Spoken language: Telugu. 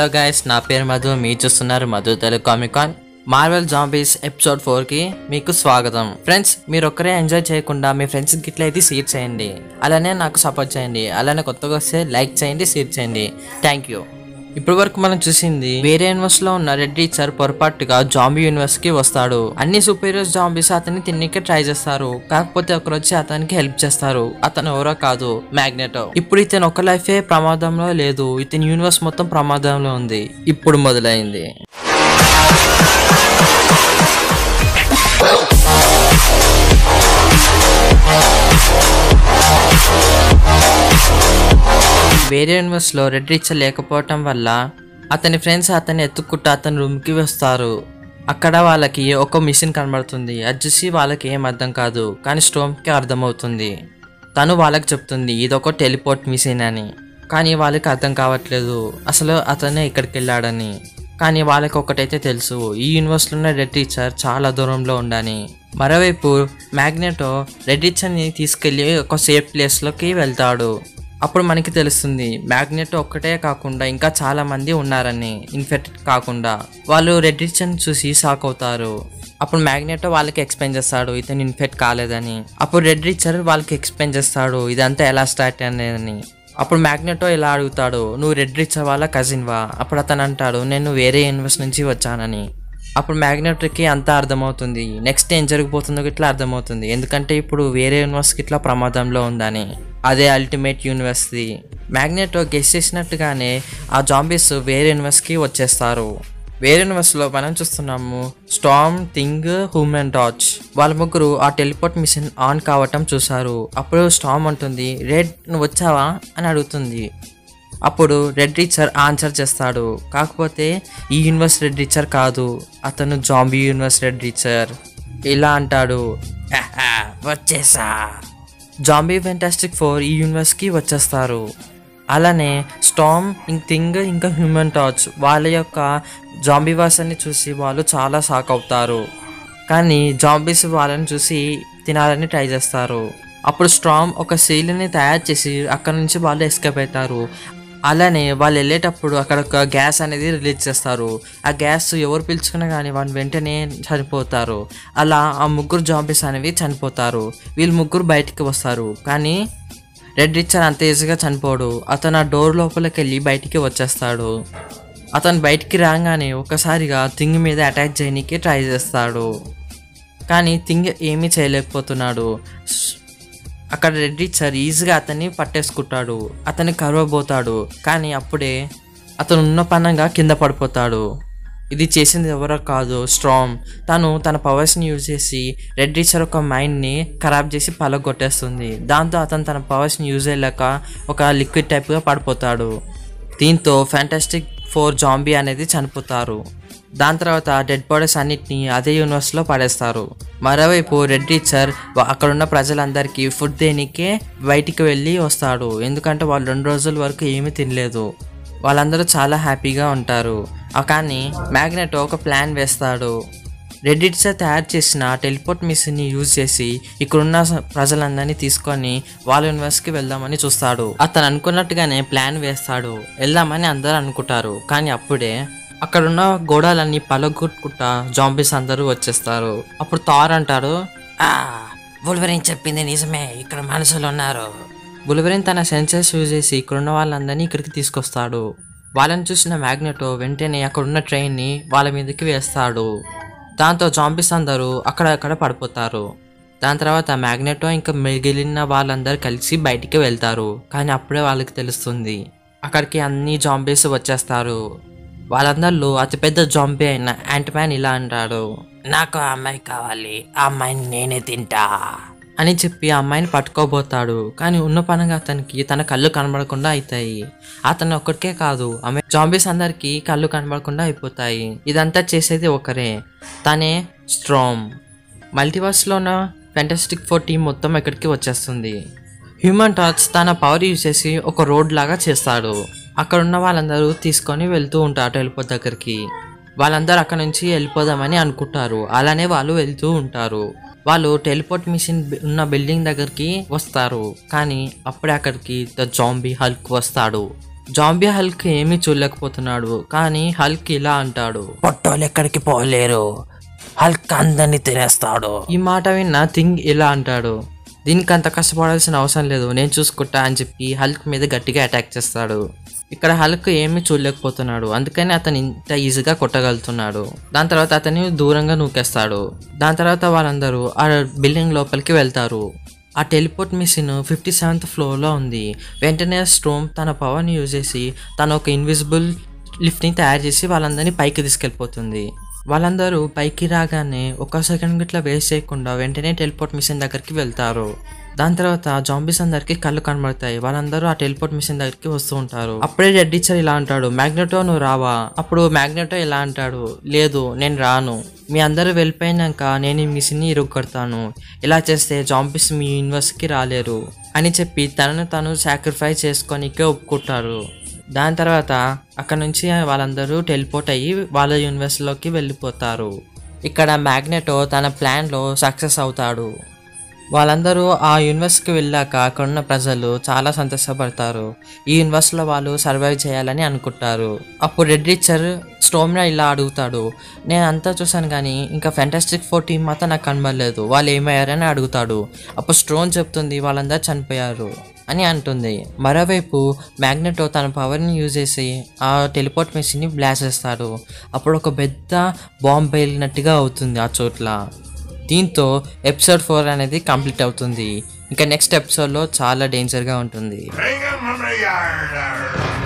హలో గైస్ నా పేరు మధు మీరు చూస్తున్నారు Madhu Telugu Comicon Marvel Zombies episode four కి మీకు స్వాగతం ఫ్రెండ్స్ మీరు ఒక్కరే ఎంజాయ్ చేయకుండా మీ ఫ్రెండ్స్ గిట్ల అయితే షేర్ చేయండి అలానే నాకు సపోర్ట్ చేయండి అలానే కొత్తగా వస్తే లైక్ చేయండి షేర్ చేయండి థ్యాంక్ యూ ఇప్పటి వరకు మనం చూసింది వేరే యూనివర్స్ లో ఉన్న రెడ్ టీచర్ పొరపాటుగా జాంబీ యూనివర్స్ కి వస్తాడు అన్ని సూపీరియర్స్ జాంబీస్ అతన్ని తిన్నికే ట్రై చేస్తారు కాకపోతే ఒకరు వచ్చి అతనికి హెల్ప్ చేస్తారు అతను ఎవరో కాదు మ్యాగ్నెటో ఇప్పుడు ఇతను ఒక లైఫే ప్రమాదంలో లేదు ఇతని యూనివర్స్ మొత్తం ప్రమాదంలో ఉంది ఇప్పుడు మొదలైంది వేరే యూనివర్స్ లో రెడ్ టీచర్ లేకపోవటం వల్ల అతని ఫ్రెండ్స్ అతన్ని ఎత్తుక్కుంటూ అతని రూమ్ కి వస్తారు అక్కడ వాళ్ళకి ఒక మిషన్ కనబడుతుంది అది చూసి వాళ్ళకి ఏం అర్థం కాదు కానీ స్టోమ్ కి అర్థమవుతుంది తను వాళ్ళకి చెప్తుంది ఇదొక టెలిపోర్ట్ మిషన్ అని కానీ వాళ్ళకి అర్థం కావట్లేదు అసలు అతనే ఇక్కడికి వెళ్ళాడని కానీ వాళ్ళకి ఒకటైతే తెలుసు ఈ యూనివర్స్లో ఉన్న రెడ్ టీచర్ చాలా దూరంలో ఉండని మరోవైపు మ్యాగ్నెటో రెడ్ టీచర్ని తీసుకెళ్ళి ఒక సేఫ్ ప్లేస్లోకి వెళ్తాడు అప్పుడు మనకి తెలుస్తుంది మ్యాగ్నెట్ ఒక్కటే కాకుండా ఇంకా చాలా మంది ఉన్నారని ఇన్ఫెక్ట్ కాకుండా వాళ్ళు రెడ్ టీచర్ని చూసి షాక్ అవుతారు అప్పుడు మ్యాగ్నెటో వాళ్ళకి ఎక్స్ప్లెయిన్ చేస్తాడు ఇతను ఇన్ఫెక్ట్ కాలేదని అప్పుడు రెడ్ టీచర్ వాళ్ళకి ఎక్స్ప్లెయిన్ చేస్తాడు ఇదంతా ఎలా స్టార్ట్ అనేదని అప్పుడు మ్యాగ్నెటో ఇలా అడుగుతాడు నువ్వు రెడ్ రిచర్ వాళ్ళ కజిన్ వా అప్పుడు అతను అంటాడు నేను వేరే యూనివర్స్ నుంచి వచ్చానని అప్పుడు మ్యాగ్నెట్కి అంతా అర్థమవుతుంది నెక్స్ట్ ఏం జరగబోతుందో ఇట్లా అర్థమవుతుంది ఎందుకంటే ఇప్పుడు వేరే యూనివర్స్కి ఇట్లా ప్రమాదంలో ఉందని అదే అల్టిమేట్ యూనివర్స్ది మ్యాగ్నెటో గెస్ చేసినట్టుగానే ఆ జాంబీస్ వేరే యూనివర్స్కి వచ్చేస్తారు వేరే యూనివర్స్లో మనం చూస్తున్నాము స్టామ్ థింగ్ హ్యూమన్ టాచ్ వాళ్ళ ముగ్గురు ఆ టెలిపోర్ట్ మిషన్ ఆన్ కావటం చూసారు అప్పుడు స్టామ్ అంటుంది రెడ్ నువ్వు వచ్చావా అని అడుగుతుంది అప్పుడు రెడ్ టీచర్ ఆన్సర్ చేస్తాడు కాకపోతే ఈ యూనివర్స్ రెడ్ టీచర్ కాదు అతను జాంబీ యూనివర్స్ రెడ్ టీచర్ ఇలా అంటాడు "హహ, వచ్చేసా జాంబీ ఫెంటాస్టిక్ ఫోర్ ఈ యూనివర్స్కి వచ్చేస్తారు అలానే స్టామ్ ఇంక్ థింగ్ ఇంకా హ్యూమన్ టాచ్ వాళ్ళ యొక్క జాంబీ వాసన్ని చూసి వాళ్ళు చాలా షాక్ అవుతారు కానీ జాంబీస్ వాళ్ళని చూసి తినాలని ట్రై చేస్తారు అప్పుడు స్ట్రామ్ ఒక సీల్ని తయారు చేసి అక్కడ నుంచి వాళ్ళు ఎస్కేప్ అవుతారు అలానే వాళ్ళు వెళ్ళేటప్పుడు అక్కడ ఒక గ్యాస్ అనేది రిలీజ్ చేస్తారు ఆ గ్యాస్ ఎవరు పీల్చుకున్నా కానీ వాళ్ళు వెంటనే చనిపోతారు అలా ఆ ముగ్గురు జాంబీస్ అనేవి చనిపోతారు వీళ్ళు ముగ్గురు బయటికి వస్తారు కానీ రెడ్ రిచర్ అంత ఈజీగా చనిపోడు అతను ఆ డోర్ లోపలికి వెళ్ళి బయటికి వచ్చేస్తాడు అతను బయటికి రాగానే ఒకసారిగా థింగ్ మీద అటాక్ చేయడానికి ట్రై చేస్తాడు కానీ థింగ్ ఏమీ చేయలేకపోతున్నాడు స్- అక్కడ రెడ్ రిచర్ ఈజీగా అతన్ని పట్టేసుకుంటాడు అతన్ని కరవబోతాడు కానీ అప్పుడే అతను ఉన్న పనంగా కింద పడిపోతాడు ఇది చేసింది ఎవరో కాదు స్ట్రాంగ్ తను తన పవర్స్ని యూజ్ చేసి రెడ్ రీచర్ ఒక మైండ్ని ఖరాబ్ చేసి పలగొట్టేస్తుంది దాంతో అతను తన పవర్స్ని యూజ్ అయ్యాక ఒక లిక్విడ్ టైప్గా పడిపోతాడు దీంతో ఫ్యాంటాస్టిక్ ఫోర్ జాంబీ అనేది చనిపోతారు దాని తర్వాత డెడ్ బాడీస్ అన్నిటిని అదే యూనివర్స్లో పడేస్తారు మరోవైపు రెడ్ టీచర్ అక్కడున్న ప్రజలందరికీ ఫుడ్ దేనికే బయటికి వెళ్ళి వస్తాడు ఎందుకంటే వాళ్ళు రెండు రోజుల వరకు ఏమీ తినలేదు వాళ్ళందరూ చాలా హ్యాపీగా ఉంటారు ఆ కానీ మ్యాగ్నెట్ ఒక ప్లాన్ వేస్తాడు రెడ్డిట్స్ తయారు చేసిన టెలిపోర్ట్ మిషన్ని యూజ్ చేసి ఇక్కడున్న స- ప్రజలందరినీ తీసుకొని వాళ్ళ యూనివర్స్కి వెళ్దామని చూస్తాడు అతను అనుకున్నట్టుగానే ప్లాన్ వేస్తాడు వెళ్దామని అందరూ అనుకుంటారు కానీ అప్పుడే అక్కడున్న గోడలన్నీ పలగొట్టుకుంటా జాంబీస్ అందరూ వచ్చేస్తారు అప్పుడు థార్ అంటాడు ఆ బుల్వరిన్ చెప్పింది నిజమే ఇక్కడ మనుషులు ఉన్నారు బులివరిన్ తన సెన్సెస్ యూజ్ చేసి ఇక్కడున్న వాళ్ళందరినీ ఇక్కడికి తీసుకొస్తాడు వాళ్ళని చూసిన మ్యాగ్నెటో వెంటనే అక్కడున్న ట్రైన్ని వాళ్ళ మీదకి వేస్తాడు దాంతో జాంబీస్ అందరూ అక్కడక్కడ పడిపోతారు దాని తర్వాత మ్యాగ్నెటో ఇంకా మిగిలిన వాళ్ళందరూ కలిసి బయటికి వెళ్తారు కానీ అప్పుడే వాళ్ళకి తెలుస్తుంది అక్కడికి అన్ని జాంబీస్ వచ్చేస్తారు వాళ్ళందరిలో అతిపెద్ద జాంబీ అయిన యాంట్మ్యాన్ ఇలా అంటాడు నాకు ఆ అమ్మాయి కావాలి ఆ అమ్మాయిని నేనే తింటా అని చెప్పి ఆ అమ్మాయిని పట్టుకోబోతాడు కానీ ఉన్న పనంగా అతనికి తన కళ్ళు కనబడకుండా అవుతాయి అతను ఒక్కడికే కాదు ఆమె జాంబీస్ అందరికి కళ్ళు కనబడకుండా అయిపోతాయి ఇదంతా చేసేది ఒకరే తనే స్ట్రామ్ మల్టీవర్స్లో ఉన్న ఫెంటాస్టిక్ ఫోర్ టీం మొత్తం ఇక్కడికి వచ్చేస్తుంది హ్యూమన్ టాచ్ తన పవర్ యూజ్ చేసి ఒక రోడ్ లాగా చేస్తాడు అక్కడ ఉన్న వాళ్ళందరూ తీసుకొని వెళ్తూ ఉంటారు టెలిపోర్ట్ దగ్గరికి వాళ్ళందరూ అక్కడ నుంచి వెళ్ళిపోదామని అనుకుంటారు అలానే వాళ్ళు వెళ్తూ ఉంటారు వాళ్ళు టెలిపోర్ట్ మిషన్ బి- ఉన్న బిల్డింగ్ దగ్గరికి వస్తారు కానీ అప్పుడే అక్కడికి ద జాంబీ హల్క్ వస్తాడు జాంబీ హల్క్ ఏమీ చూడలేకపోతున్నాడు కానీ హల్క్ ఇలా అంటాడు పొట్టోళ్ళు ఎక్కడికి పోలేరు హల్క్ అందరినీ తినేస్తాడు ఈ మాట విన్న థింగ్ ఇలా అంటాడు దీనికి అంత కష్టపడాల్సిన అవసరం లేదు నేను చూసుకుంటా అని చెప్పి హల్క్ మీద గట్టిగా అటాక్ చేస్తాడు ఇక్కడ హల్క్ ఏమీ చూడలేకపోతున్నాడు అందుకని అతను ఇంత ఈజీగా కొట్టగలుగుతున్నాడు దాని తర్వాత అతన్ని దూరంగా నూకేస్తాడు దాని తర్వాత వాళ్ళందరూ ఆ బిల్డింగ్ లోపలికి వెళ్తారు ఆ టెలిపోర్ట్ మిషన్ ఫిఫ్టీ సెవెంత్ ఫ్లోర్లో ఉంది వెంటనే స్ట్రోమ్ తన పవర్ని యూజ్ చేసి తను ఒక ఇన్విజిబుల్ లిఫ్ట్ని తయారు చేసి వాళ్ళందరినీ పైకి తీసుకెళ్ళిపోతుంది వాళ్ళందరూ పైకి రాగానే ఒక సెకండ్ గిట్లా వేస్ట్ చేయకుండా వెంటనే టెలిపోర్ట్ మిషన్ దగ్గరికి వెళ్తారు దాని తర్వాత జాంబీస్ అందరికి కళ్ళు కనబడతాయి వాళ్ళందరూ ఆ టెలిపోర్ట్ మిషన్ దగ్గరికి వస్తూ ఉంటారు అప్పుడే రెడ్ టీచర్ ఇలా అంటాడు మ్యాగ్నెటో నువ్వు రావా అప్పుడు మ్యాగ్నెటో ఇలా అంటాడు లేదు నేను రాను మీ అందరూ వెళ్ళిపోయినాక నేను ఈ మిషన్ని ఇరుగొడతాను ఇలా చేస్తే జాంబీస్ మీ యూనివర్స్కి రాలేరు అని చెప్పి తనను తను సాక్రిఫైస్ చేసుకొనికే ఒప్పుకుంటారు దాని తర్వాత అక్కడ నుంచి వాళ్ళందరూ టెలిపోర్ట్ అయ్యి వాళ్ళ యూనివర్స్లోకి వెళ్ళిపోతారు ఇక్కడ మ్యాగ్నెటో తన ప్లాన్లో సక్సెస్ అవుతాడు వాళ్ళందరూ ఆ యూనివర్స్కి వెళ్ళాక అక్కడున్న ప్రజలు చాలా సంతోషపడతారు ఈ యూనివర్స్లో వాళ్ళు సర్వైవ్ చేయాలని అనుకుంటారు అప్పుడు రెడ్ రిచర్ స్టోమ్నా ఇలా అడుగుతాడు నేను అంతా చూశాను కానీ ఇంకా ఫెంటాస్టిక్ ఫోర్ టీం మాత్రం నాకు కనబడలేదు వాళ్ళు ఏమయ్యారని అడుగుతాడు అప్పుడు స్టోన్ చెప్తుంది వాళ్ళందరూ చనిపోయారు అని అంటుంది మరోవైపు మ్యాగ్నెటో తన పవర్ని యూజ్ చేసి ఆ టెలిపోర్ట్ మెషిన్ని బ్లాస్ట్ చేస్తాడు అప్పుడు ఒక పెద్ద బాంబ్ పేలినట్టుగా అవుతుంది ఆ చోట్ల దీంతో ఎపిసోడ్ ఫోర్ అనేది కంప్లీట్ అవుతుంది ఇంకా నెక్స్ట్ ఎపిసోడ్లో చాలా డేంజర్గా ఉంటుంది Bring him from the yard.